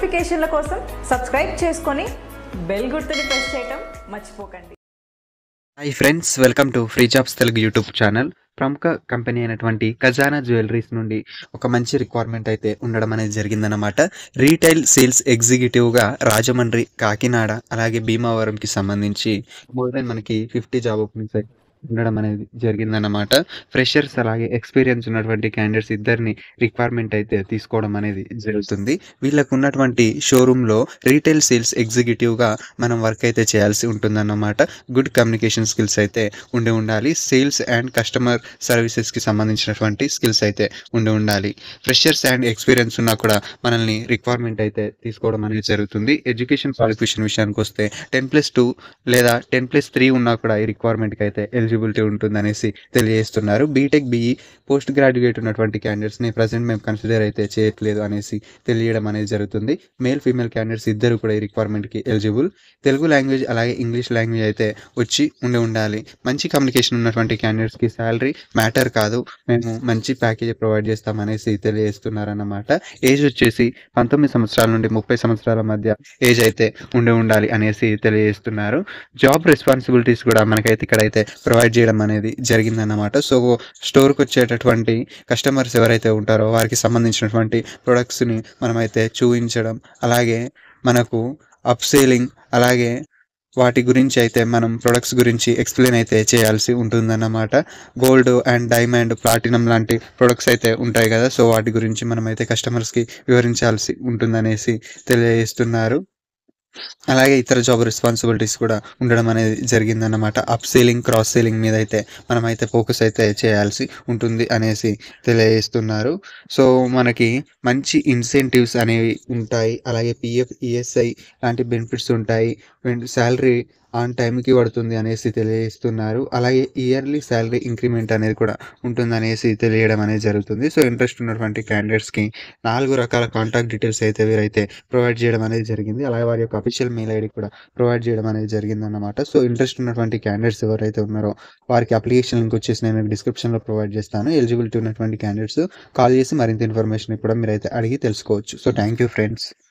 నోటిఫికేషన్ల కోసం సబ్స్క్రైబ్ చేసుకొని బెల్ గుర్తుని ప్రెస్ చేయటం మర్చిపోకండి hi friends welcome to free jobs Telugu YouTube channel ప్రముఖ కంపెనీ అయినటువంటి ఖజానా జ్యువెలరీస్ నుండి ఒక మంచి రిక్వైర్మెంట్ అయితే ఉండడం అనేది జరిగిందన్నమాట రీటైల్ సేల్స్ ఎగ్జిక్యూటివ్గా రాజమండ్రి కాకినాడ అలాగే భీమావరంకి సంబంధించి మోర్ దెన్ మనకి ఫిఫ్టీ జాబ్ ఓపెనింగ్స్ అయితే ఉండడం అనేది జరిగిందన్నమాట ఫ్రెషర్స్ అలాగే ఎక్స్పీరియన్స్ ఉన్నటువంటి క్యాండిడేట్స్ ఇద్దరిని రిక్వైర్మెంట్ అయితే తీసుకోవడం అనేది జరుగుతుంది వీళ్ళకు ఉన్నటువంటి షోరూంలో రీటైల్ సేల్స్ ఎగ్జిక్యూటివ్గా మనం వర్క్ అయితే చేయాల్సి ఉంటుందన్నమాట గుడ్ కమ్యూనికేషన్ స్కిల్స్ అయితే ఉండి ఉండాలి సేల్స్ అండ్ కస్టమర్ సర్వీసెస్కి సంబంధించినటువంటి స్కిల్స్ అయితే ఉండి ఉండాలి ఫ్రెషర్స్ అండ్ ఎక్స్పీరియన్స్ ఉన్నా కూడా మనల్ని రిక్వైర్మెంట్ అయితే తీసుకోవడం అనేది జరుగుతుంది ఎడ్యుకేషన్ క్వాలిఫికేషన్ విషయానికి వస్తే టెన్ ప్లస్ టూ లేదా టెన్ ప్లస్ త్రీ ఉన్నా కూడా ఈ రిక్వైర్మెంట్కి అయితే ఎలిజిబిలిటీ ఉంటుందనేసి తెలియజేస్తున్నారు బీటెక్ బీఈ పోస్ట్ గ్రాడ్యుయేట్ ఉన్నటువంటి క్యాండిడేట్స్ని ప్రజెంట్ మేము కన్సిడర్ అయితే చేయట్లేదు అనేసి తెలియడం అనేది జరుగుతుంది మేల్ ఫీమేల్ క్యాండిడేట్స్ ఇద్దరు కూడా ఈ రిక్వైర్మెంట్కి ఎలిజిబుల్ తెలుగు లాంగ్వేజ్ అలాగే ఇంగ్లీష్ లాంగ్వేజ్ అయితే వచ్చి ఉండి ఉండాలి మంచి కమ్యూనికేషన్ ఉన్నటువంటి క్యాండిడేట్స్కి శాలరీ మ్యాటర్ కాదు మేము మంచి ప్యాకేజ్ ప్రొవైడ్ చేస్తామనేసి తెలియజేస్తున్నారన్నమాట ఏజ్ వచ్చేసి పంతొమ్మిది సంవత్సరాల నుండి ముప్పై సంవత్సరాల మధ్య ఏజ్ అయితే ఉండి ఉండాలి అనేసి తెలియజేస్తున్నారు జాబ్ రెస్పాన్సిబిలిటీస్ కూడా మనకైతే ఇక్కడైతే ప్రొవైడ్ చేయడం అనేది జరిగిందన్నమాట సో స్టోర్కి వచ్చేటటువంటి కస్టమర్స్ ఎవరైతే ఉంటారో వారికి సంబంధించినటువంటి ప్రొడక్ట్స్ని మనమైతే చూపించడం అలాగే మనకు అప్సేలింగ్ అలాగే వాటి గురించి అయితే మనం ప్రొడక్ట్స్ గురించి ఎక్స్ప్లెయిన్ అయితే చేయాల్సి ఉంటుందన్నమాట గోల్డ్ అండ్ డైమండ్ ప్లాటినం లాంటి ప్రొడక్ట్స్ అయితే ఉంటాయి కదా సో వాటి గురించి మనం అయితే కస్టమర్స్కి వివరించాల్సి ఉంటుందనేసి తెలియజేస్తున్నారు అలాగే ఇతర జాబ్ రెస్పాన్సిబిలిటీస్ కూడా ఉండడం అనేది జరిగిందన్నమాట అప్ సేలింగ్ క్రాస్ సేలింగ్ మీద అయితే మనమైతే ఫోకస్ అయితే చేయాల్సి ఉంటుంది అనేసి తెలియజేస్తున్నారు సో మనకి మంచి ఇన్సెంటివ్స్ అనేవి ఉంటాయి అలాగే పిఎఫ్ ఈఎస్ఐ లాంటి బెనిఫిట్స్ ఉంటాయి శాలరీ ఆన్ టైంకి పడుతుంది అనేసి తెలియజేస్తున్నారు అలాగే ఇయర్లీ శాలరీ ఇంక్రిమెంట్ అనేది కూడా ఉంటుంది అనేసి తెలియడం అనేది జరుగుతుంది సో ఇంట్రెస్ట్ ఉన్నటువంటి క్యాండిడేట్స్కి నాలుగు రకాల కాంటాక్ట్ డీటెయిల్స్ అయితే వీరైతే ప్రొవైడ్ చేయడం అనేది జరిగింది అలాగే వారి యొక్క అఫీషియల్ మెయిల్ ఐడి కూడా ప్రొవైడ్ చేయడం అనేది జరిగింది అన్నమాట సో ఇంట్రెస్ట్ ఉన్నటువంటి క్యాండిడేట్స్ ఎవరైతే ఉన్నారో వారికి అప్లికేషన్ లింక్ వచ్చేసి నేను మీకు డిస్క్రిప్షన్లో ప్రొవైడ్ చేస్తాను ఎలిజిబిలిటీ ఉన్నటువంటి క్యాండిడేట్స్ కాల్ చేసి మరింత ఇన్ఫర్మేషన్ కూడా మీరైతే అడిగి తెలుసుకోవచ్చు సో థ్యాంక్ యూ ఫ్రెండ్స్